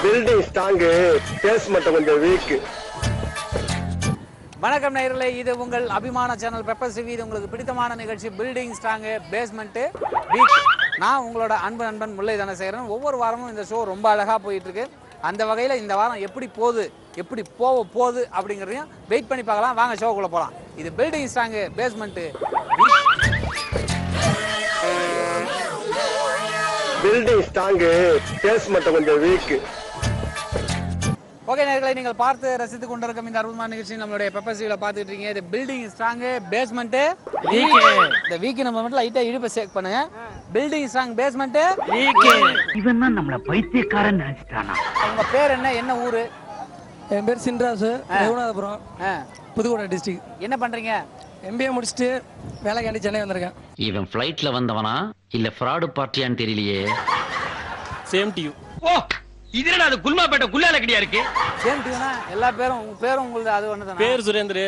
Building strong basement கொஞ்சம் weak வணக்கம் நேயர்களே இது உங்கள் அபிமான சேனல் பெப்பர் சிவி இது உங்களுக்கு பிடித்தமான நிகழ்ச்சி பில்டிங் ஸ்ட்ராங்கு பேஸ்மெண்ட்டு வீக் நான் உங்களோட அன்பு நண்பன் முல்லை தனசேகரன் ஒவ்வொரு வாரமும் இந்த ஷோ ரொம்ப அழகாக போயிட்டு இருக்கு அந்த வகையில் இந்த வாரம் எப்படி போகுது எப்படி போக போகுது அப்படிங்கிறதையும் வெயிட் பண்ணி பார்க்கலாம் வாங்க ஷோக்குள்ளே போகலாம் இது building strong basement building strong basement கொஞ்சம் வீக் ஓகே நேர்களை நீங்கள் பார்த்து ரசித்து கொண்டிருக்கும் இந்த அற்புதமான நிகழ்ச்சி நம்மளுடைய பெப்பர் சிவியில் பார்த்துட்டு இருக்கீங்க இது பில்டிங் ஸ்ட்ராங்கு பேஸ்மெண்ட்டு வீக் இந்த வீக்கு நம்ம மட்டும் லைட்டாக இழுப்பை சேக் பண்ணுங்க பில்டிங் ஸ்ட்ராங் பேஸ்மெண்ட்டு இவன் தான் நம்மள பைத்தியக்காரன் நினைச்சிட்டானா உங்க பேர் என்ன என்ன ஊரு என் பேர் சின்ராசு ரகுநாதபுரம் ஆ, புதுக்கோட்டை டிஸ்ட்ரிக்ட் என்ன பண்றீங்க எம்பிஏ முடிச்சுட்டு வேலைக்காண்டி சென்னை வந்திருக்கேன் இவன் ஃபிளைட்ல வந்தவனா இல்ல ஃப்ராடு பார்ட்டியான்னு தெரியலையே சேம் டு யூ ஓ இது என்ன அது குல்மாப்பேட்டை குல்லால கடியா இருக்கு சேம் டியூனா எல்லா பேரும் உங்க பேரும் உங்களுக்கு அது ஒன்று தானே பேர் சுரேந்தர்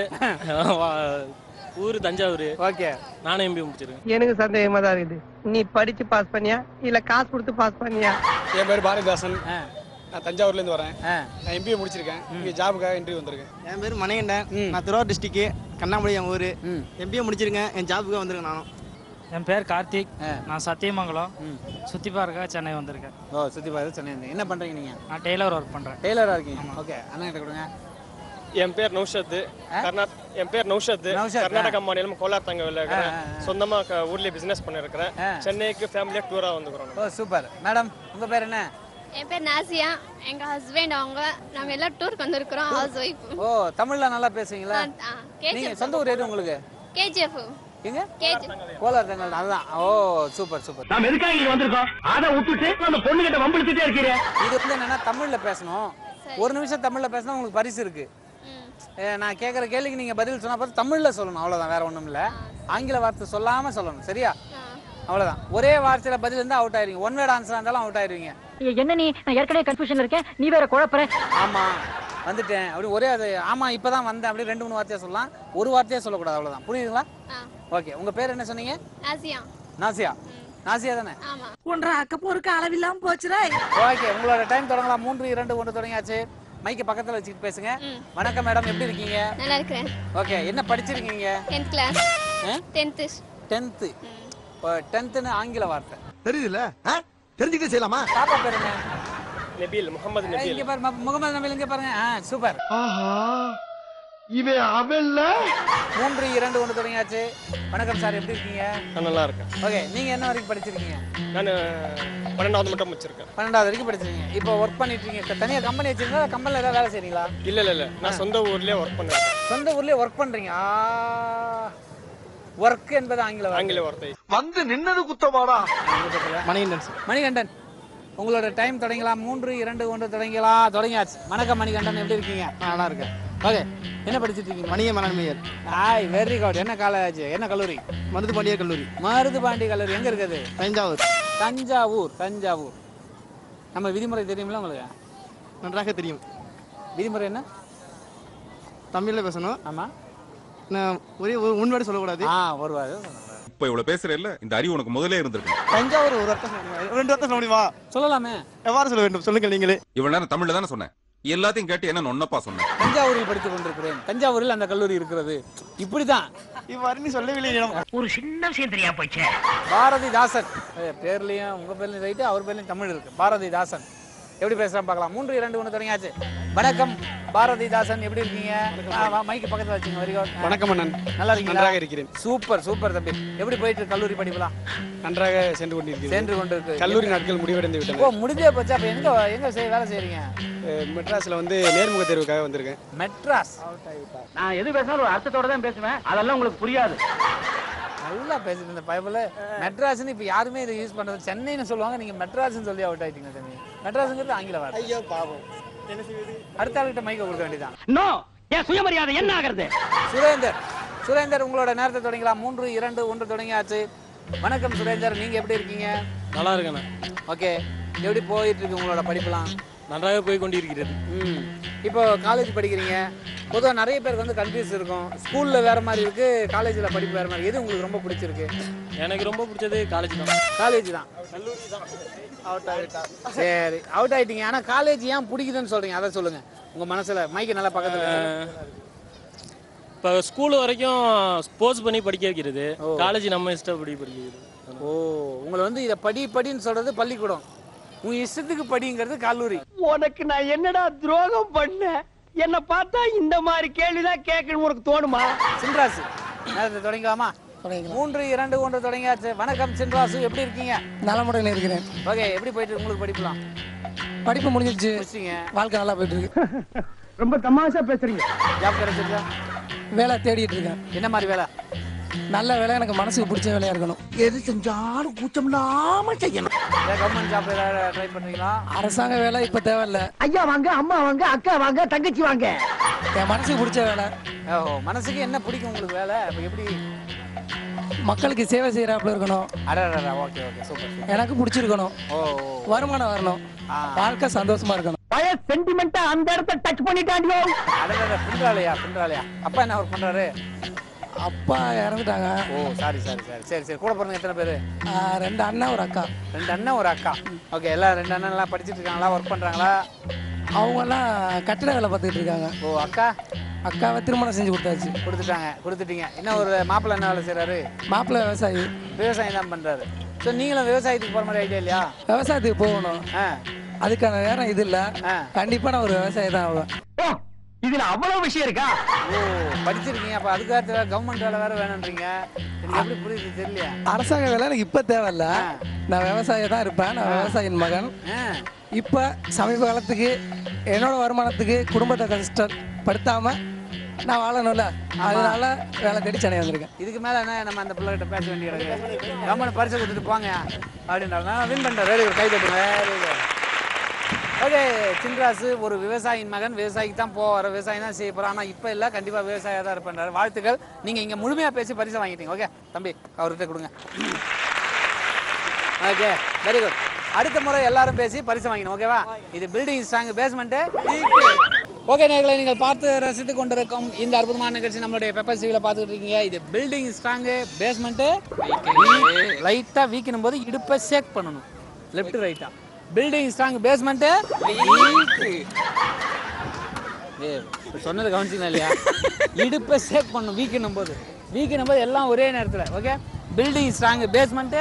ஊர் தஞ்சாவூர் ஓகே நானும் எம்பி முடிச்சிருக்கேன் எனக்கு சந்தேகமா தான் இருக்குது நீ படிச்சு பாஸ் பண்ணியா இல்ல காசு கொடுத்து பாஸ் பண்ணியா என் பேர் பாரதிதாசன் ஆ நான் தஞ்சாவூர்ல இருந்து வரேன் ஆ நான் எம்பிஏ முடிச்சிருக்கேன் இங்க ஜாபுக்காக இன்டர்வியூ வந்திருக்கேன் என் பேர் மணிகண்டன் நான் திருவாரூர் டிஸ்ட்ரிக்ட் கண்ணாமலை என் ஊர் ம். எம்பிஏ முடிச்சிருக்கேன் என் ஜாபுக்கு வந்திருக்கேன் நானும் என் பேர் கார்த்திக் ஆ. நான் சத்தியமங்கலம் ம். சுத்தி பார்க்க சென்னை வந்திருக்கேன் ஓ சுற்றி பார்த்து சொன்னேன் என்ன பண்றீங்க நீங்க நான் டெய்லர் ஒர்க் பண்றேன் டெய்லராக இருக்கீங்க ஓகே அண்ணன் கிட்ட கொடுங்க என் பேர் நௌஷத் கர்நாட் என் பேர் நௌஷத் நௌஷத், கர்நாடக மாநிலம் கோலார் தங்கவில் இருக்கிறேன் ஆ, ஆ, ஆ. சொந்தமா க- ஊர்லயே பிசினஸ் பண்ணிருக்கிறேன் ஆ. சென்னைக்கு ஃபேமிலியா டூரா வந்துக்கிறோம் ஓ சூப்பர் மேடம் உங்க பேர் என்ன என் பேர் நாசியா எங்க ஹஸ்பண்ட் அவங்க நாங்க எல்லாம் டூருக்கு வந்திருக்கிறோம் ஹவுஸ் ஒய்ஃப் ஓ தமிழ்ல நல்லா பேசுவீங்களா நீங்க கேஜிஎஃப் சொந்த ஊர் எது உங்களுக்கு கேஜிஎஃப் எங்க கேஜிஎஃப் கோலார் தங்கள் அதுதான் ஓ சூப்பர் சூப்பர் நாம எதுக்காக இங்க வந்திருக்கோம் அதை விட்டுட்டு அந்த பொண்ணு கிட்ட வம்பிழுத்துட்டே இருக்கிறேன் இது வந்து என்னன்னா தமிழ்ல பேசணும் ஒரு நிமிஷம் தமிழ்ல பேசினா உங்களுக்கு பரிசு இருக்கு ஏ, நான் கேட்குற கேள்விக்கு நீங்க பதில் சொன்னா பார்த்து தமிழ்ல சொல்லணும் அவ்வளவுதான் வேற ஒண்ணும் இல்ல ஆங்கில வார்த்தை சொல்லாம சொல்லணும் சரியா அவ்வளவுதான் ஒரே வார்த்தையில பதில் இருந்தா அவுட் ஆயிருவீங்க ஒன் வேர்ட் ஆன்சரா இருந்தாலும் அவுட் ஆயிருவீங்க என்ன நீ நான் ஏற்கனவே கன்ஃபியூஷன்ல இருக்கேன் நீ வேற குழப்பற ஆமா வந்துட்டேன் அப்படி ஒரே அது ஆமா இப்பதான் வந்தேன் அப்படி ரெண்டு மூணு வார்த்தையா சொல்லலாம் ஒரு வார்த்தையே சொல்லக்கூடாது அவ்வளவுதான் புரியுதுங்களா ஓகே உங்க பேர் என்ன சொன்னீங்க நாசியா நாசியா நாசியா தானே ஆமா ஒன்றரை அக்க போருக்கு அளவில்லாம போச்சுரா ஓகே உங்களோட டைம் தொடங்கலாம் மூன்று இரண்டு ஒன்று தொடங்கியாச்சு மைக்க பக்கத்துல வச்சுக்கிட்டு பேசுங்க வணக்கம் மேடம் எப்படி இருக்கீங்க நல்லா இருக்கிறேன் ஓகே என்ன படிச்சிருக்கீங்க டென்த் கிளாஸ் டென்த்து டென்த்து இப்போ டென்த்துன்னு ஆங்கில வார்த்தை தெரியுதுல்ல தெரிஞ்சுக்கிட்டே செய்யலாமா பாப்பா பேர் என்ன நெபில் முகமது ஏய், நெபில் இங்க பாரு மு- முகமது நபில் இங்க பாருங்க ஆ சூப்பர் ஆஹா இவன் அவன்ல மூன்று இரண்டு ஒன்று தொடங்கியாச்சு வணக்கம் சார் எப்படி இருக்கீங்க நான் நல்லா இருக்கேன் ஓகே நீங்க என்ன வரைக்கும் படிச்சிருக்கீங்க நான் பன்னெண்டாவது மட்டும் முடிச்சிருக்கேன் பன்னெண்டாவது வரைக்கும் படிச்சிருக்கீங்க இப்போ ஒர்க் பண்ணிட்டு இருக்கீங்க இப்ப தனியா கம்பெனி வச்சிருக்கீங்களா கம்பெனில ஏதாவது வேலை செய்றீங்களா இல்ல இல்ல இல்ல நான் சொந்த ஊர்லயே ஒர்க் பண்ணிருக்கேன் சொந்த ஊர்லயே ஒர்க் பண்றீங்க ஆ ஒர்க் என்பது ஆங்கில வார்த்தை. ஆங்கில வார்த்தை வந்து நின்னது குத்தமாடா மணிகண்டன் சார் மணிகண்டன் உங்களோட டைம் தொடங்கலாம் மூன்று இரண்டு ஒன்று தொடங்கலாம் தொடங்கியாச்சு வணக்கம் மணிகண்டன் எப்படி இருக்கீங்க நான் நல்லா இருக்கேன் ஓகே என்ன படிச்சிட்டு இருக்கீங்க மணிக மணன்மையர் ஆய் வெரி குட் என்ன காலேஜ் என்ன கல்லூரி மருது பாண்டியர் கல்லூரி மருது பாண்டி கல்லூரி எங்க இருக்குது தஞ்சாவூர் தஞ்சாவூர் தஞ்சாவூர் நம்ம விதிமுறை தெரியுமில்ல உங்களுக்கு நன்றாக தெரியும் விதிமுறை என்ன தமிழ்ல பேசணும் ஆமா நான் ஒரே ஒரு உண்மையோட சொல்லக்கூடாது ஆ வருவாரு இப்ப இவ்வளவு பேசுறேல்ல இந்த அறிவு உனக்கு முதல்ல இருந்திருக்கு தஞ்சாவூர் ஒரு அர்த்தம் சொல்ல முடியுமா? ரெண்டு அர்த்தம் சொல்ல முடியுமா சொல்லலாமே எவ்வாறு சொல்ல வேண்டும் சொல்லுங்கள் நீங்களே இவ்வளவு நேரம் தமிழ்ல தானே சொன்னேன் எல்லாத்தையும் கேட்டு என்ன நொன்னப்பா சொன்னேன் தஞ்சாவூரில் படித்துக் கொண்டிருக்கிறேன் தஞ்சாவூரில் அந்த கல்லூரி இருக்கிறது இப்படிதான் இவ்வாறு நீ சொல்லவில்லை இடம் ஒரு சின்ன விஷயம் தெரியாம போச்சே பாரதிதாசன் ஏய், பேர்லயும் உங்க பேர்லயும் ரைட்டு அவர் பேர்லயும் தமிழ் இருக்கு பாரதிதாசன் எப்படி பேசுறான் பார்க்கலாம் மூன்று இரண்டு ஒன்று தொடங்கியாச்சு வணக்கம் பாரதிதாசன் எப்படி இருக்கீங்க ஆ, வா, மைக்கு பக்கத்துல வச்சுங்க வெரி குட் வணக்கம் அண்ணன் நல்லா இருக்கீங்களா நன்றாக இருக்கிறேன் சூப்பர் சூப்பர் தம்பி எப்படி போயிட்டு இருக்கு கல்லூரி படிப்புலாம் நன்றாக சென்று கொண்டிருக்கிறேன் சென்று கொண்டு இருக்கு கல்லூரி நாட்கள் முடிவடைந்து ஓ விட்டன முடிஞ்சே போச்சு அப்ப எங்க எங்க செய்- வேலை செய்றீங்க அஹ் மெட்ராஸ்ல வந்து நேர்முக தேர்வுக்காக வந்திருக்கேன் மெட்ராஸ் நான் எது பேசினாலும் ஒரு அர்த்தத்தோட தான் பேசுவேன் அதெல்லாம் உங்களுக்கு புரியாது நல்லா பேசுது இந்த பைபிள் மெட்ராஸ்னு இப்போ யாருமே இதை யூஸ் பண்றது சென்னைன்னு சொல்லுவாங்க நீங்க மெட்ராஸ்னு சொல்லி அவுட் ஆயிட்டீங்க தம்பி மெட்ராஸுங்கிறது ஆங்கில வார்த்தை ஐயோ பாவம் அடுத்த ஆளுகிட்ட மைக்க கொடுக்க வேண்டியதான் நோ என் சுயமரியாதை என்ன ஆகுறது சுரேந்தர் சுரேந்தர் உங்களோட நேரத்தை தொடங்கலாம் மூன்று இரண்டு ஒன்று தொடங்கியாச்சு வணக்கம் சுரேந்தர் நீங்க எப்படி இருக்கீங்க நல்லா இருக்கேண்ணா ஓகே எப்படி போயிட்டு இருக்கு உங்களோட படிப்புலாம் நன்றாக போய் கொண்டிருக்கிறது ம் இப்போ காலேஜ் படிக்கிறீங்க பொதுவாக நிறைய பேருக்கு வந்து கன்ஃபியூஸ் இருக்கும் ஸ்கூலில் வேற மாதிரி இருக்கு காலேஜில் படிப்பு வேற மாதிரி எது உங்களுக்கு ரொம்ப பிடிச்சிருக்கு எனக்கு ரொம்ப பிடிச்சது காலேஜ் தான் காலேஜ் தான் சரி அவுட் ஆயிட்டீங்க ஆனா காலேஜ் ஏன் பிடிக்குதுன்னு சொல்றீங்க அதை சொல்லுங்க உங்க மனசுல மைக்கு நல்லா பக்கத்துல வச்சுக்கோங்க. இப்போ ஸ்கூல் வரைக்கும் ஸ்போர்ட்ஸ் பண்ணி படிக்க வைக்கிறது காலேஜ் நம்ம இஷ்டப்படி படிக்க வைக்கிறது ஓ உங்களை வந்து இதை படி படின்னு சொல்றது பள்ளிக்கூடம் உங்க இஷ்டத்துக்கு படிங்கிறது கல்லூரி உனக்கு நான் என்னடா துரோகம் பண்ணேன் என்ன பார்த்தா இந்த மாதிரி கேள்விதான் கேட்கணும் உனக்கு தோணுமா சின்ராசு நேரத்தை தொடங்கலாமா தொடங்கிக்கலாம் மூன்று இரண்டு ஒன்று தொடங்கியாச்சு வணக்கம் சின்ராசு எப்படி இருக்கீங்க நலமுடன் இருக்கிறேன் ஓகே எப்படி போயிட்டு இருக்கு உங்களுக்கு படிக்கலாம் படிப்பு முடிஞ்சிருச்சு முடிச்சிங்க வாழ்க்கை நல்லா போயிட்டு இருக்கு ரொம்ப தமாஷா பேசுறீங்க ஜாப் கிடைச்சிருக்கா வேலை தேடிட்டு இருக்கேன் என்ன மாதிரி வேலை நல்ல வேலை எனக்கு மனசுக்கு பிடிச்ச வேலையா இருக்கணும் எது செஞ்சாலும் கூச்சம் இல்லாம செய்யணும் ஏதாவது கவர்மெண்ட் ஜாப் ஏதாவது ட்ரை பண்றீங்களா அரசாங்க வேலை இப்ப தேவையில்ல ஐயா வாங்க அம்மா வாங்க அக்கா வாங்க தங்கச்சி வாங்க என் மனசுக்கு பிடிச்ச வேலை ஓ மனசுக்கு என்ன பிடிக்கும் உங்களுக்கு வேலை அப்ப எப்படி மக்களுக்கு சேவை செய்யறாப்புல இருக்கணும் அடடா ஓகே ஓகே சூப்பர் எனக்கு பிடிச்சிருக்கணும் ஓ ஓ. வருமானம் வரணும் ஆ. வாழ்க்கை சந்தோஷமா இருக்கணும் பய சென்டிமெண்டா அந்த இடத்த டச் பண்ணிட்டாண்டியோ அடடா பின்றாலையா பின்றாலையா அப்பா என்ன ஒர்க் பண்றாரு அப்பா இறந்துட்டாங்க ஓ சாரி சாரி சாரி சரி சரி கூட பிறந்த எத்தனை பேர் ஆ, ரெண்டு அண்ணன் ஒரு அக்கா ரெண்டு அண்ணன் ஒரு அக்கா ஓகே எல்லாம் ரெண்டு அண்ணன் எல்லாம் படிச்சிட்டு இருக்காங்களா ஒர்க் பண்றாங்களா அவங்கெல்லாம் கட்டிட வேலை பார்த்துக்கிட்டு இருக்காங்க ஓ அக்கா அக்காவை திருமணம் செஞ்சு கொடுத்தாச்சு கொடுத்துட்டாங்க கொடுத்துட்டீங்க இன்னும் ஒரு மாப்பிள்ளை என்ன வேலை செய்றாரு மாப்பிள்ளை விவசாயி விவசாயம் தான் பண்றாரு ஸோ நீங்களும் விவசாயத்துக்கு போற மாதிரி ஐடியா இல்லையா விவசாயத்துக்கு போகணும் ஆ அதுக்கான நேரம் இது இல்ல ஆ. கண்டிப்பா நான் ஒரு விவசாயி தான் ஆவேன் இதுல அவ்வளவு விஷயம் இருக்கா ஓ படிச்சிருக்கீங்க அப்போ அதுக்காக கவர்மெண்ட் வேலை வேற வேணுன்றீங்க எனக்கு எப்படி புரியுது தெரியலையா அரசாங்க வேலை எனக்கு இப்ப தேவையில்ல நான் விவசாயி தான் இருப்பேன் நான் விவசாயியின் மகன் ஆ இப்ப சமீப காலத்துக்கு என்னோட வருமானத்துக்கு குடும்பத்தை கஷ்டப்படுத்தாம நான் வாழணும்ல அதனால வேலை தேடி சென்னை வந்திருக்கேன் இதுக்கு மேல என்ன நம்ம அந்த பிள்ளைகிட்ட பேச வேண்டிய கிடக்கு கவர்மெண்ட் பரிசு கொடுத்துட்டு போங்க அப்படின்றாங்க நான் வின் பண்ணிட்டேன் வெரி குட் கை தட்டுங்க வெரி குட் ஓகே சின்ராசு ஒரு விவசாயியின் மகன் விவசாயிக்கு தான் போவார் விவசாயம் தான் செய்ய போகிறார் ஆனால் இப்போ இல்லை கண்டிப்பாக விவசாயியாக தான் இருப்பார் வாழ்த்துக்கள் நீங்கள் இங்கே முழுமையாக பேசி பரிசு வாங்கிட்டீங்க ஓகே தம்பி அவர்கிட்ட கொடுங்க ஓகே வெரி குட் அடுத்த முறை எல்லாரும் பேசி பரிசு வாங்கினோம் ஓகேவா இது பில்டிங் ஸ்ட்ராங் பேஸ்மெண்ட்டு ஓகே நேர்களை நீங்கள் பார்த்து ரசித்து கொண்டிருக்கும் இந்த அற்புதமான நிகழ்ச்சி நம்மளுடைய பெப்பர் சிவியில் பார்த்துட்டு இருக்கீங்க இது பில்டிங் ஸ்ட்ராங்கு பேஸ்மெண்ட்டு லைட்டாக வீக்கணும் போது இடுப்பை ஷேக் பண்ணணும் லெஃப்ட் ரைட்டா பில்டிங் ஸ்ட்ராங் பேஸ்மெண்ட்டு ஏ சொன்னது கவனிச்சிங்களா இல்லையா இடுப்பை ஷேக் பண்ணணும் வீக்கணும் போது வீக்கணும் போது எல்லாம் ஒரே நேரத்தில் ஓகே பில்டிங் ஸ்ட்ராங் பேஸ்மெண்ட்டு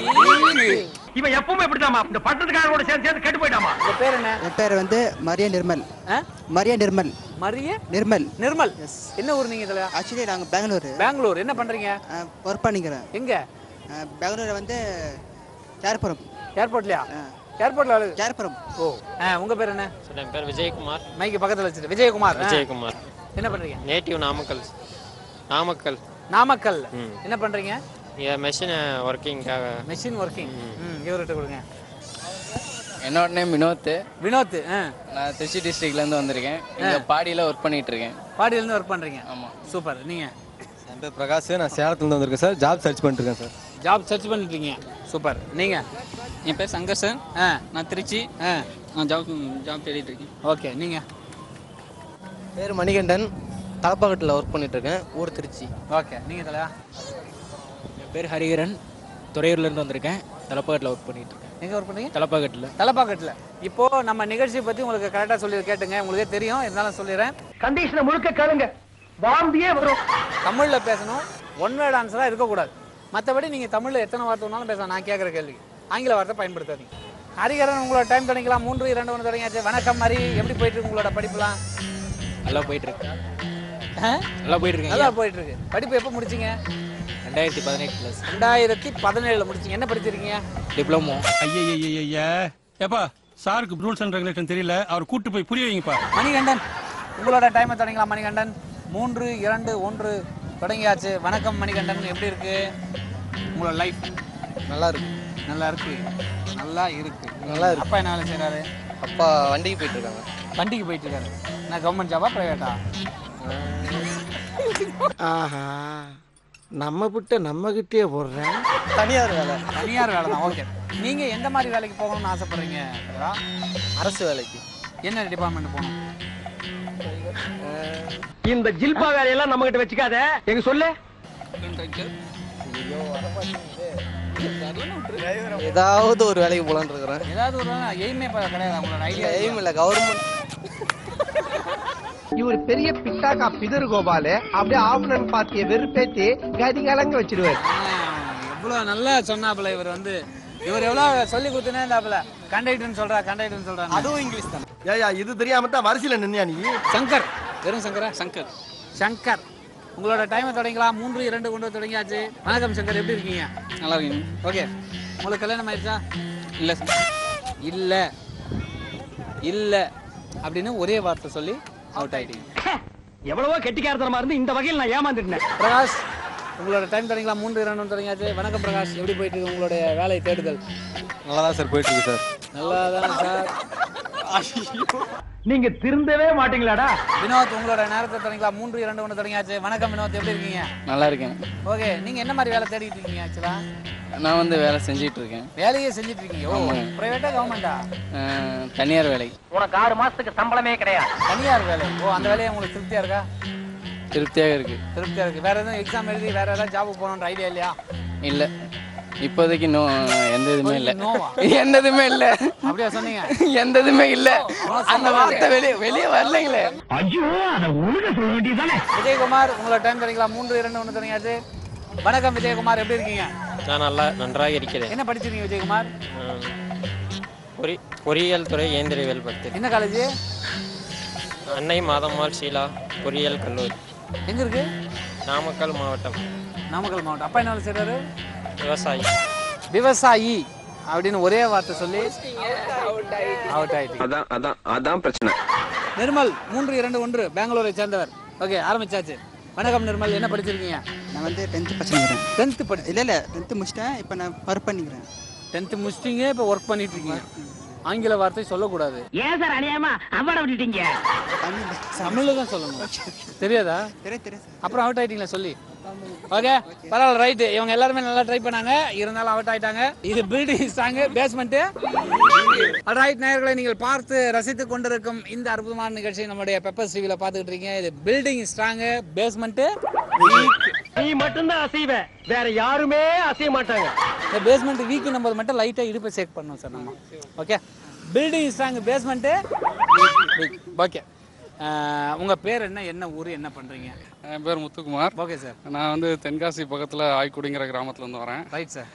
இவன் எப்பவுமே இப்படிதாமா இந்த பட்டத்துக்காரங்களோட சேர்ந்து சேர்ந்து கெட்டு போயிட்டாமா உங்க பேர் என்ன என் பேர் வந்து மரிய நிர்மல் ஆ? மரிய நிர்மல் மரிய நிர்மல் நிர்மல் என்ன ஊர் நீங்க இதுல ஆக்சுவலி நாங்கள் பெங்களூர் பெங்களூர் என்ன பண்றீங்க ஒர்க் பண்ணிக்கிறேன் எங்க பெங்களூர் வந்து கேர்புரம் ஏர்போர்ட்லயா ஏர்போர்ட்ல வேலை கேர்புரம் ஓ ஆ, உங்க பேர் என்ன என் பேர் விஜயகுமார் மைக்கு பக்கத்துல வச்சுட்டு விஜயகுமார் ஆ. விஜயகுமார் என்ன பண்றீங்க நேட்டிவ் நாமக்கல் நாமக்கல் நாமக்கல் என்ன பண்றீங்க மெஷின் ஒர்க்கிங்காக மெஷின் ஒர்க்கிங் ம் இவர்கிட்ட கொடுங்க என்னோட நேம் வினோத் வினோத் ஆ. நான் திருச்சி டிஸ்ட்ரிக்ட்ல இருந்து வந்திருக்கேன் இங்க பாடியில ஒர்க் பண்ணிட்டு இருக்கேன் பாடியில இருந்து ஒர்க் பண்றீங்க ஆமா சூப்பர் நீங்க என் பேர் பிரகாஷ் நான் சேலத்துலேருந்து வந்திருக்கேன் சார் ஜாப் சர்ச் பண்ணிட்டு இருக்கேன் சார் ஜாப் சர்ச் பண்ணிட்டு இருக்கீங்க சூப்பர் நீங்க என் பேர் சங்கர் சார் ஆ நான் திருச்சி ஆ நான் ஜாப் ஜாப் தேடிட்டு இருக்கேன் ஓகே நீங்க பேர் மணிகண்டன் தலப்பாக்கட்டில் ஒர்க் பண்ணிட்டு இருக்கேன் ஊர் திருச்சி ஓகே நீங்க தலையா என் பேர் ஹரிகரன் துறையூர்ல இருந்து வந்திருக்கேன் தலப்பாக்கட்டில் ஒர்க் பண்ணிட்டு இருக்கேன் எங்க ஒர்க் பண்ணீங்க தலப்பாக்கட்டில் தலப்பாக்கட்டில் இப்போ நம்ம நிகழ்ச்சியை பத்தி உங்களுக்கு கரெக்டாக சொல்லி கேட்டுங்க உங்களுக்கே தெரியும் இருந்தாலும் சொல்லிடுறேன் கண்டிஷனை முழுக்க கேளுங்க வாந்தியே வரும் தமிழ்ல பேசணும் ஒன் வேர்ட் ஆன்சராக இருக்கக்கூடாது மற்றபடி நீங்க தமிழ்ல எத்தனை வார்த்தை வேணாலும் பேசலாம் நான் கேட்குற கேள்வி ஆங்கில வார்த்தை பயன்படுத்தாதீங்க ஹரிகரன் உங்களோட டைம் தொடங்கிக்கலாம் மூன்று இரண்டு ஒன்று தொடங்கியாச்சு வணக்கம் ஹரி எப்படி போயிட்டு இருக்கு உங்களோட படிப்புலாம் நல்லா போயிட்டு இருக்கு ஆ? நல்லா போயிட்டு இருக்கேன் நல்லா போயிட்டு இருக்கு படிப்பு எப்போ முடிச்சீங்க ரெண்டாயிரத்தி பதினெட்டு ப்ளஸ் ரெண்டாயிரத்தி பதினேழுல முடிச்சீங்க என்ன படிச்சிருக்கீங்க டிப்ளமோ ஐயா ஏப்பா சாருக்கு ரூல்ஸ் அண்ட் ரெகுலேஷன் தெரியல அவர் கூட்டு போய் புரிய வைங்கப்பா மணிகண்டன் உங்களோட டைமை தொடங்கலாம் மணிகண்டன் மூன்று இரண்டு ஒன்று தொடங்கியாச்சு வணக்கம் மணிகண்டன் எப்படி இருக்கு உங்களோட லைஃப் நல்லா இருக்கு நல்லா இருக்கு நல்லா இருக்கு நல்லா இருக்கு. அப்பா என்ன வேலை செய்றாரு அப்பா வண்டிக்கு போயிட்டு இருக்காங்க வண்டிக்கு போயிட்டு இருக்காரு நான் கவர்மெண்ட் ஜாபா பிரைவேட்டா ஆஹா நம்ம விட்ட நம்ம கிட்டே போடுறேன் தனியார் வேலை தனியார் வேலை தான் ஓகே நீங்க எந்த மாதிரி வேலைக்கு போகணும்னு ஆசைப்படுறீங்க தலைவா? அரசு வேலைக்கு என்ன டிபார்ட்மெண்ட் போகணும் இந்த ஜில்பா வேலையெல்லாம் நம்ம கிட்ட வச்சுக்காத எங்க சொல்லு ஏதாவது ஒரு வேலைக்கு போலான்னு இருக்கிறேன் ஏதாவது ஒரு எய்மே கிடையாது உங்களோட ஐடியா எய்ம் இல்லை கவர்மெண்ட் இவர் பெரிய பிட்டாக்கா பிதறு கோபாலு அப்படியே ஆவணன் பாத்திய வெறுப்பேத்தி கதி கலங்க வச்சிருவாரு எவ்வளவு நல்லா சொன்னாப்புல இவர் வந்து இவர் எவ்வளவு சொல்லி கொடுத்துனே இருந்தாப்புல கண்டக்டர்னு சொல்றா கண்டக்டர்னு சொல்றா அதுவும் இங்கிலீஷ் தான் ஏயா இது தெரியாம தான் வரிசையில நின்னியா நீ சங்கர் வெறும் சங்கரா சங்கர் சங்கர் உங்களோட டைமை தொடங்கலாம் மூன்று இரண்டு கொண்டு தொடங்கியாச்சு வணக்கம் சங்கர் எப்படி இருக்கீங்க நல்லா இருக்கீங்க ஓகே உங்களுக்கு கல்யாணம் ஆயிடுச்சா இல்லை இல்ல இல்ல அப்படின்னு ஒரே வார்த்தை சொல்லி அவுட் ஆயிட்டீங்க எவ்வளவோ கெட்டிக்காரத்தனமா இருந்து இந்த வகையில் நான் ஏமாந்துட்டேன் பிரகாஷ் உங்களோட டைம் தொடங்கலாம் மூன்று இரண்டு தொடங்கியாச்சு வணக்கம் பிரகாஷ் எப்படி போயிட்டு இருக்கு உங்களுடைய வேலை தேடுதல் நல்லா தான் சார் போயிட்டு இருக்கு சார் நல்லா தான் சார் நீங்க திருந்தவே மாட்டீங்களாடா வினோத் உங்களோட நேரத்தை தொடங்கலாம் மூன்று இரண்டு ஒன்று தொடங்கியாச்சு வணக்கம் வினோத் எப்படி இருக்கீங்க நல்லா இருக்கேன் ஓகே நீங்க என்ன மாதிரி வேலை தேடிட்டு இருக்கீங்க ஆக்சுவலா நான் வந்து வேலை செஞ்சிட்டு இருக்கேன் வேலையே செஞ்சுட்டு இருக்கீங்க ஓ ஆமாங்க. பிரைவேட்டா கவர்மெண்டா அஹ், தனியார் வேலை உனக்கு ஆறு மாசத்துக்கு சம்பளமே கிடையாது தனியார் வேலை ஓ அந்த வேலையை உங்களுக்கு திருப்தியா இருக்கா திருப்தியாக இருக்கு திருப்தியா இருக்கு வேற எதுவும் எக்ஸாம் எழுதி வேற ஏதாவது ஜாபுக்கு போகணுன்ற ஐடியா இல்லையா இல்லை இப்போதைக்கு நோ எந்த இதுவுமே இல்லை நோவா? எந்த இதுவுமே இல்லை அப்படியா சொன்னீங்க எந்த இதுவுமே இல்லை அந்த வார்த்தை வெளியே வெளியே வரலைங்களே ஐயோ அத ஒழுங்க சொல்ல வேண்டியதானே விஜயகுமார் உங்களோட டைம் தொடங்கலாம் மூன்று இரண்டு ஒன்று தொடங்கியாச்சு வணக்கம் விஜயகுமார் எப்படி இருக்கீங்க நான் நல்லா நன்றாக இருக்கிறேன் என்ன படிச்சிருக்கீங்க விஜயகுமார் ஆம். பொறி பொறியியல் துறை இயந்திரவியல் படித்தேன் என்ன காலேஜ் அன்னை மாதம்மாள் ஷீலா பொறியியல் கல்லூரி எங்க இருக்கு நாமக்கல் மாவட்டம் நாமக்கல் மாவட்டம் அப்பா என்ன வேலை செய்றாரு விவசாயி விவசாயி அப்படின்னு ஒரே வார்த்தை சொல்லி அவுட் ஆயிட்டீங்க அதான் அதான் அதான் பிரச்சனை நிர்மல் மூன்று இரண்டு ஒன்று பெங்களூரை சேர்ந்தவர் ஓகே ஆரம்பிச்சாச்சு வணக்கம் நிர்மல் என்ன படிச்சிருக்கீங்க நான் வந்து டென்த்து படிச்சுக்கிறேன் டென்த்து படி இல்லை இல்லை டென்த்து முடிச்சிட்டேன் இப்போ நான் ஒர்க் பண்ணிக்கிறேன் டென்த்து முடிச்சிட்டீங்க இப்போ ஒர்க் பண்ணிட்டு இருக்கீங்க ஆங்கில வார்த்தை சொல்லக்கூடாது ஏன் சார் அநியாயமா அவாட விட்டுட்டீங்க தமிழ்ல தான் சொல்லணும் தெரியாதா தெரியும் தெரியும் அப்புறம் அவுட் ஆயிட்டீங்களா சொல்லி ஓகே பரவாயில்ல ரைட்டு இவங்க எல்லாருமே நல்லா ட்ரை பண்ணாங்க இருந்தாலும் அவுட் ஆயிட்டாங்க இது பில்டிங் ஸ்ட்ராங்கு பேஸ்மெண்ட்டு ரைட் நேயர்களை நீங்கள் பார்த்து ரசித்து கொண்டிருக்கும் இந்த அற்புதமான நிகழ்ச்சி நம்முடைய பெப்பர் டிவியில் பார்த்துக்கிட்டு இருக்கீங்க இது பில்டிங் ஸ்ட்ராங்கு பேஸ்மெண்ட்டு நீ மட்டும்தான் அசைவ வேற யாருமே அசைய மாட்டாங்க இந்த பேஸ்மெண்ட் வீக்குன்னும் போது மட்டும் லைட்டாக இடுப்பை செக் பண்ணணும் சார் நம்ம okay building strong basement okay உங்கள் பேர் என்ன என்ன ஊர் என்ன பண்ணுறீங்க என் பேர் முத்துக்குமார் ஓகே சார் நான் வந்து தென்காசி பக்கத்தில் ஆய்க்குடிங்கிற கிராமத்துலேருந்து வரேன் ரைட் சார்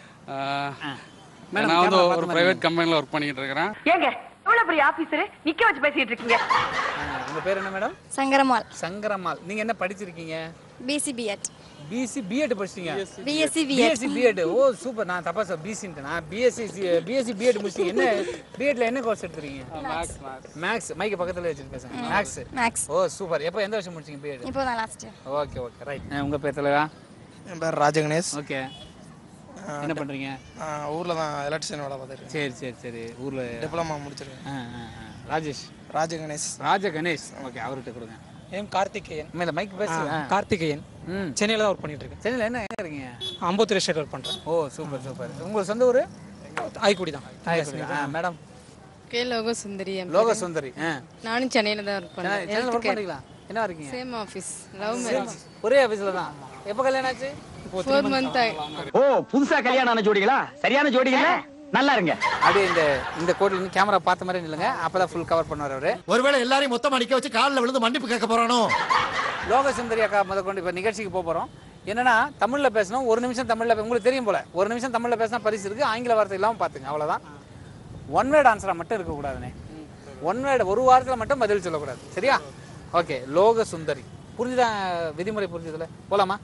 நான் வந்து ஒரு பிரைவேட் கம்பெனியில் ஒர்க் பண்ணிக்கிட்டு இருக்கிறேன் ஏங்க எவ்வளவு பெரிய ஆபீசர் நிக்க வச்சு பேசிட்டு இருக்கீங்க உங்கள் பேர் என்ன மேடம் சங்கரமால் சங்கரமால் நீங்கள் என்ன படிச்சிருக்கீங்க பிசி பிஎட் பிசி பிஎட் படிச்சிட்டீங்க BSc B.Ed. பிஎஸ்சி பிஎட் ஓ சூப்பர் நான் தப்பா சார் பிசின்ட்டு நான் பிஎஸ்சி பிஎஸ்சி பிஎட் முடிச்சிங்க என்ன பிஎட்ல என்ன கோர்ஸ் எடுத்துறீங்க மேக்ஸ் மேக்ஸ் மைக்கு பக்கத்துல வச்சுட்டு பேசுங்க மேக்ஸ் மேக்ஸ் ஓ சூப்பர் எப்போ எந்த வருஷம் முடிச்சீங்க பிஎட் இப்போ தான் லாஸ்ட் ஓகே ஓகே ரைட் உங்க பேர் தலைவா என் பேர் ராஜகணேஷ் ஓகே என்ன பண்றீங்க ஊரில் தான் எலக்ட்ரிஷியன் வேலை பார்த்துருக்கேன் சரி சரி சரி ஊர்ல டிப்ளமா முடிச்சிருக்கேன் ஆ, ஆ, ஆ. ராஜேஷ் ராஜ கணேஷ் ராஜ கணேஷ் ஓகே அவர்கிட்ட கொடுங்க எம் கார்த்திகேயன் இந்த மைக் பேசு ஆ, கார்த்திகேயன் ம் சென்னையில் தான் ஒர்க் பண்ணிட்டு இருக்கேன் சென்னையில் என்ன எங்க இருக்கீங்க அம்பத்தூர் எஸ்டேட் ஒர்க் பண்ணுறேன் ஓ சூப்பர் சூப்பர் உங்க சொந்த ஊர் ஆய்க்குடி தான் மேடம் கே லோக சுந்தரி என் லோக பேரு. சுந்தரி ஆ நானும் சென்னையில தான் ஒர்க் சென்னை- பண்ணேன் சென்னையில ஒர்க் பண்றீங்களா என்ன இருக்கீங்க சேம் ஆஃபீஸ் லவ் மேரேஜ் ஒரே ஆபீஸ்ல தான் எப்போ கல்யாணம் ஆச்சு ஃபோர் மந்த் ஓ புதுசா கல்யாணம் ஆன ஜோடிகளா சரியான ஜோடிகளா நல்லா இருங்க அப்படியே இந்த இந்த கோட்டில் இருந்து கேமரா பார்த்த மாதிரி நில்லுங்க அப்பதான் ஃபுல் கவர் பண்ணுவார் அவரு ஒருவேளை எல்லாரையும் மொத்தம் அடிக்க வச்சு காலில் விழுந்து மன்னிப்பு கேட்க போறானோ லோக சுந்தரி அக்கா முத கொண்டு இப்போ நிகழ்ச்சிக்கு போக போகிறோம் என்னன்னா தமிழ்ல பேசணும் ஒரு நிமிஷம் தமிழ்ல பே- உங்களுக்கு தெரியும் போல ஒரு நிமிஷம் தமிழ்ல பேசினா பரிசு இருக்கு ஆங்கில வார்த்தை இல்லாமல் பார்த்துங்க அவ்வளவுதான் ஒன் வேர்ட் ஆன்சரா மட்டும் இருக்கக்கூடாதுனே ஒன் வேர்டு ஒரு வாரத்தில் மட்டும் பதில் சொல்லக்கூடாது சரியா ஓகே லோக சுந்தரி புரிஞ்சுதா விதிமுறை புரிஞ்சுதுல போலாமா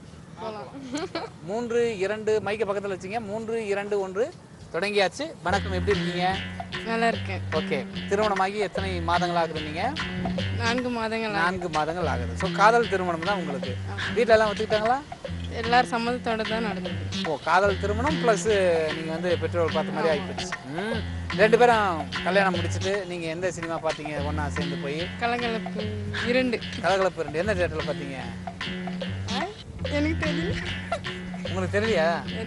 மூன்று இரண்டு மைக்க பக்கத்தில் வச்சுங்க மூன்று இரண்டு ஒன்று தொடங்கியாச்சு வணக்கம் எப்படி இருக்கீங்க நல்லா இருக்கேன் ஓகே திருமணமாகி எத்தனை மாதங்கள் ஆகுது நீங்க நான்கு மாதங்கள் ஆகுது. நான்கு மாதங்கள் ஆகுது ஸோ காதல் திருமணம் தான் உங்களுக்கு வீட்டில எல்லாம் ஒத்துக்கிட்டாங்களா எல்லாரும் சம்மதத்தோட தான் நடந்தது ஓ காதல் திருமணம் ப்ளஸ் நீங்கள் வந்து பெற்றோர் பார்த்த மாதிரி ஆகிப்போச்சு ம் ரெண்டு பேரும் கல்யாணம் முடிச்சுட்டு நீங்கள் எந்த சினிமா பார்த்தீங்க ஒன்றா சேர்ந்து போய் கலகலப்பு இரண்டு கலகலப்பு ரெண்டு என்ன தேட்டரில் பார்த்தீங்க எனக்கு தெரியல உங்களுக்கு தெரியலையா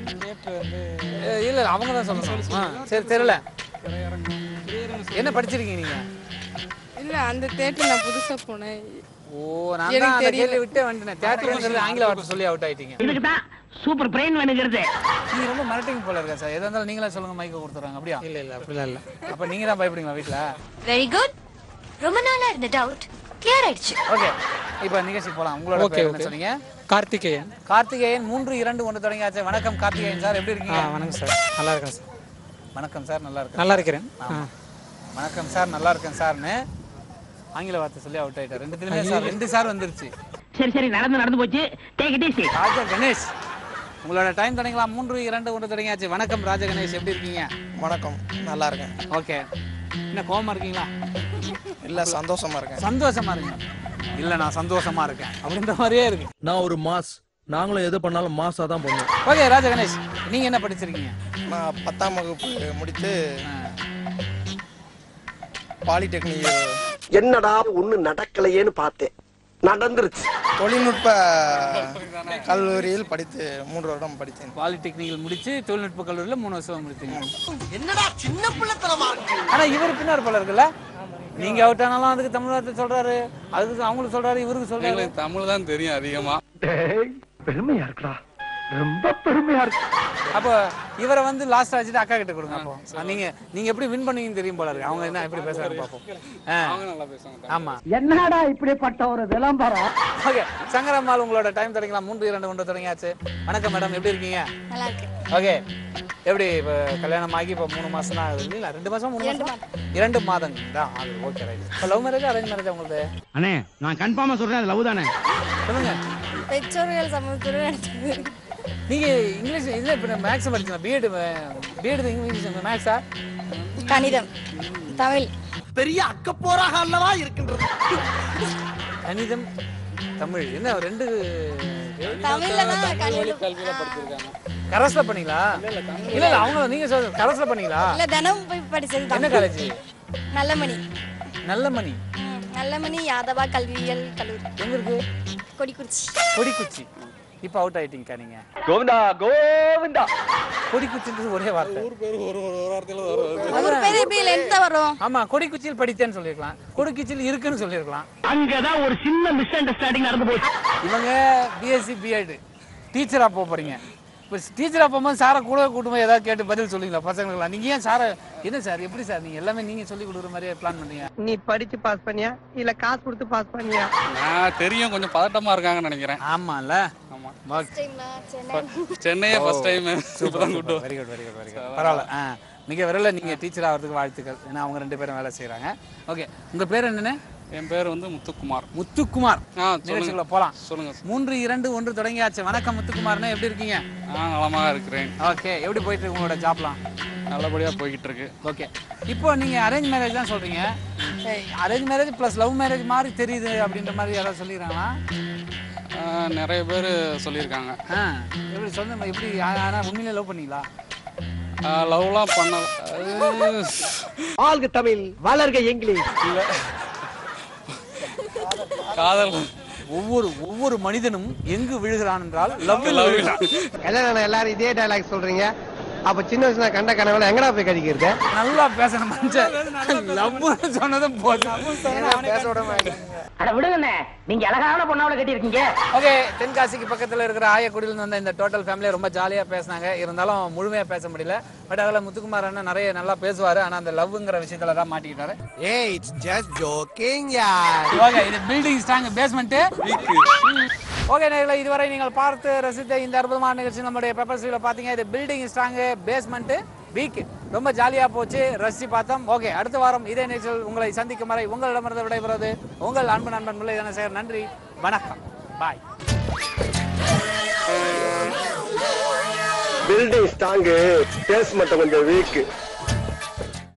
இல்லை இல்லை அவங்க தான் சொல்லணும் ஆ சரி தெரியல என்ன படிச்சிருக்கீங்க நீங்கள் இல்ல அந்த தேட்டர் நான் புதுசா போனேன் ஓ நான் எனக்கு தான் அந்த தெரியல. கேள்வி விட்டே வந்துட்டேன் தேட்டருங்கிறது ஆங்கில வார்த்தை சொல்லி அவுட் ஆயிட்டீங்க இதுக்கு தான் சூப்பர் பிரெயின் வேணுங்கிறது நீங்க ரொம்ப மிரட்டிங் போல இருக்கா சார் எதா இருந்தாலும் நீங்களே சொல்லுங்க மைக்க கொடுத்துறாங்க அப்படியா இல்ல இல்ல அப்படிலாம் இல்ல அப்ப நீங்க தான் பயப்படுங்களா வீட்ல வெரி குட் ரொம்ப நாளா இருந்த டவுட் கிளியர் ஆயிடுச்சு ஓகே இப்போ நிகழ்ச்சி போலாம் உங்களோட Okay, பேர் என்ன okay. சொன்னீங்க கார்த்திகேயன் கார்த்திகேயன் மூன்று இரண்டு ஒன்று தொடங்கியாச்சு வணக்கம் கார்த்திகேயன் சார் எப்படி ஆ இருக்கீங்க வணக்கம் சார் நல்லா இருக்கேன் சார் வணக்கம் சார் நல்லா இருக்கேன் நல்லா இருக்கிறேன் ஆமா. வணக்கம் சார் நல்லா இருக்கேன் சார்னு ஆங்கில வார்த்தை சொல்லி அவுட் ஆயிட்டார் ரெண்டுத்துலயுமே சார் ரெண்டு சார் வந்துருச்சு சரி சரி நடந்து நடந்து போச்சு take it easy Raja Ganesh உங்களோட டைம் தொடங்கலாம் மூன்று இரண்டு ஒன்று தொடங்கியாச்சு வணக்கம் ராஜா கணேஷ் எப்படி இருக்கீங்க வணக்கம் நல்லா இருக்கேன் ஓகே என்ன கோவமா இருக்கீங்களா இல்ல சந்தோஷமா இருக்கேன் சந்தோஷமா இருங்க இல்ல நான் சந்தோஷமா இருக்கேன் அப்படின்ற மாதிரியே இருக்கு நான் ஒரு மாஸ் நாங்களும் எது பண்ணாலும் மாஸா தான் பண்ணுவோம் ஓகே ராஜா கணேஷ் நீங்க என்ன படிச்சிருக்கீங்க நான் பத்தாம் வகுப்பு முடித்து பாலிடெக்னிக் என்னடா ஒண்ணு நடக்கலையேன்னு பார்த்தேன் நடந்துருச்சு தொழில்நுட்ப கல்லூரியில் படித்து மூன்று வருடம் படித்தேன் பாலிடெக்னிக்கல் முடிச்சு தொழில்நுட்ப கல்லூரியில மூணு வருஷம் முடிச்சீங்க என்னடா சின்ன பிள்ளைத்தனமா இருக்கு ஆனா இவர் பின்னார் போல இருக்குல்ல நீங்க அவுட் ஆனாலும் அதுக்கு தமிழ் வார்த்தை சொல்றாரு அதுக்கு அவங்களுக்கு சொல்றாரு இவருக்கு சொல்றாரு எங்களுக்கு தமிழ் தான் தெரியும் அதிகமா பெருமையா இருக்குடா ரொம்ப பெருமையா இருக்கு அப்போ இவரை வந்து லாஸ்ட் வச்சுட்டு அக்கா கிட்ட கொடுங்க அப்போ நீங்க நீங்க எப்படி வின் பண்ணுவீங்கன்னு தெரியும் போல இருக்கு அவங்க என்ன எப்படி பேசுறாரு பார்ப்போம் ஆ. அவங்க நல்லா பேசுவாங்க ஆமா என்னடா இப்படிப்பட்ட ஒரு விளம்பரம் ஓகே சங்கரம்மாள் உங்களோட டைம் தொடங்கலாம் மூன்று இரண்டு ஒன்று தொடங்கியாச்சு வணக்கம் மேடம் எப்படி இருக்கீங்க நல்லா இருக்கு ஓகே எப்படி இப்போ கல்யாணம் ஆகி இப்போ மூணு மாசம் தான் ஆகுது இல்ல ரெண்டு மாசம் மூணு இரண்டு மாசம் இரண்டு மாதங்கள் தான் ஆகுது ஓகே ரைட் இப்போ லவ் மேரேஜ் அரேஞ்ச் மேரேஜ் உங்களுக்கு அண்ணே நான் கன்ஃபார்மா சொல்றேன் அது லவ் தானே சொல்லுங்க பெற்றோர்கள் சமத்துவம் நடத்துது நீங்க இங்கிலீஷ் இதுல இப்போ மேக்ஸ் படிச்சீங்க பிஎட் பிஎட் இங்கிலீஷ் மேக்ஸா கணிதம் தமிழ் பெரிய அக்கப்போராக அல்லவா இருக்கின்றது கணிதம் தமிழ் என்ன ரெண்டு தமிழ்ல தான் கணிதம் கல்வியில படிச்சிருக்காங்க கரஸ்ல பண்ணீங்களா இல்ல இல்ல அவங்க நீங்க சொல்லுங்க கரஸ்ல பண்ணீங்களா இல்ல தினம் போய் படிச்சது என்ன தமிழ் காலேஜ் நல்லமணி நல்ல மணி ம், நல்லமணி யாதவா கல்வியியல் கல்லூரி எங்க இருக்கு கொடிக்குறிச்சி கொடிக்குச்சி இப்போ அவுட் ஆயிட்டீங்கக்கா நீங்க கோவிந்தா கோவிந்தா கொடிக்குச்சின்றது ஒரே வார்த்தை ஊர் பேர் ஒரு ஒரு வார்த்தையில வரும் ஒரு பேர் எப்படி லென்த்தா வரும் ஆமா கொடிக்குச்சியில் படித்தேன்னு சொல்லிருக்கலாம் கொடிக்குச்சியில் இருக்குன்னு சொல்லிருக்கலாம் அங்கதான் ஒரு சின்ன மிஸ் அண்டர்ஸ்டாண்டிங் நடந்து போச்சு இவங்க பிஎஸ்சி பிஎட் டீச்சரா போக போறீங்க இப்போ டீச்சரா போகும்போது சாரை கூட கூட்டும்போது ஏதாவது கேட்டு பதில் சொல்லுவீங்களா பசங்களுக்குலாம் நீங்க ஏன் சாரை என்ன சார் எப்படி சார் நீங்க எல்லாமே நீங்க சொல்லி கொடுக்குற மாதிரியே பிளான் பண்ணீங்க நீ படிச்சு பாஸ் பண்ணியா இல்ல காசு கொடுத்து பாஸ் பண்ணியா நான் தெரியும் கொஞ்சம் பதட்டமா இருக்காங்கன்னு நினைக்கிறேன் ஆமால ஆமா டைம்ல சென்னை சென்னையே ஃபர்ஸ்ட் டைம் இப்பதான் கூட்டு very good very good very good பரவாயில்ல ஆ மிக விரைவில் நீங்க டீச்சர் ஆகிறதுக்கு வாழ்த்துக்கள் ஏன்னா அவங்க ரெண்டு பேரும் வேலை செய்றாங்க ஓகே உங்க பேர் என்னன்னு என் பேர் வந்து முத்துக்குமார் முத்துக்குமார் ஆ நிகழ்ச்சிக்குள்ள சொல்லுங்க போலாம் சொல்லுங்க மூன்று இரண்டு ஒன்று தொடங்கியாச்சு வணக்கம் முத்துக்குமார்னு எப்படி இருக்கீங்க நான் நலமாக இருக்கிறேன் ஓகே எப்படி போயிட்டு இருக்கு உங்களோட ஜாப்லாம் நல்லபடியா போய்கிட்டு இருக்கு ஓகே இப்போ நீங்க அரேஞ்ச் மேரேஜ் தான் சொல்றீங்க arrange marriage plus love marriage மாதிரி தெரியுது அப்படின்ற மாதிரி யாராவது சொல்லிடுறாங்களா ஆ, நிறைய பேர் சொல்லியிருக்காங்க ஆ எப்படி சொந்த எப்படி ஆனால் உண்மையிலே லவ் பண்ணீங்களா லவ்லாம் பண்ணல அது வாழ்க தமிழ் வளர்க இங்கிலீஷ் காதல் ஒவ்வொரு ஒவ்வொரு மனிதனும் எங்கு விழுகிறான் என்றால் லவ் Love விழுகிறான் கல்யாணம் எல்லாரும் இதே டைலாக் சொல்றீங்க அப்ப சின்ன வயசுல கண்ட கனவுல எங்கடா போய் கடிக்கிறது நல்லா பேசணும் மனுஷன் லவ்னு சொன்னதும் போதும் பேச விட மாட்டேன் அட விடுங்கண்ணே நீங்க அழகான பொண்ணாவில கட்டி இருக்கீங்க ஓகே தென்காசிக்கு பக்கத்துல இருக்கிற ஆயக்குடியில வந்த இந்த டோட்டல் ஃபேமிலி ரொம்ப ஜாலியா பேசினாங்க இருந்தாலும் முழுமையா பேச முடியல பட் அதுல முத்துக்குமார் அண்ணன் நிறைய நல்லா பேசுவாரு ஆனா அந்த லவ்ங்கிற விஷயத்துல தான் மாட்டிக்கிட்டாரு ஏய் இட்ஸ் ஜஸ்ட் ஜோக்கிங் யார் ஓகே இது பில்டிங் ஸ்ட்ராங் பேஸ்மெண்ட் ஓகே நேர்களை இதுவரை நீங்கள் பார்த்து ரசித்த இந்த அற்புதமான நிகழ்ச்சி நம்முடைய பெப்பர் ஸ்வீல பாத்தீங்க இது பில்டிங் ஸ்ட்ராங் பேஸ்மெண்ட் வீக் ரொம்ப ஜாலியா போச்சு ரசிச்சு பார்த்தோம் ஓகே அடுத்த வாரம் இதே நிகழ்ச்சியில் உங்களை சந்திக்கும் வரை உங்களிடமிருந்து விடைபெறுவது உங்கள் அன்பு நண்பன் முல்லை தனசேகர் நன்றி வணக்கம் பாய் பில்டிங் ஸ்ட்ராங்கு பேஸ்மெண்ட் கொஞ்சம் வீக்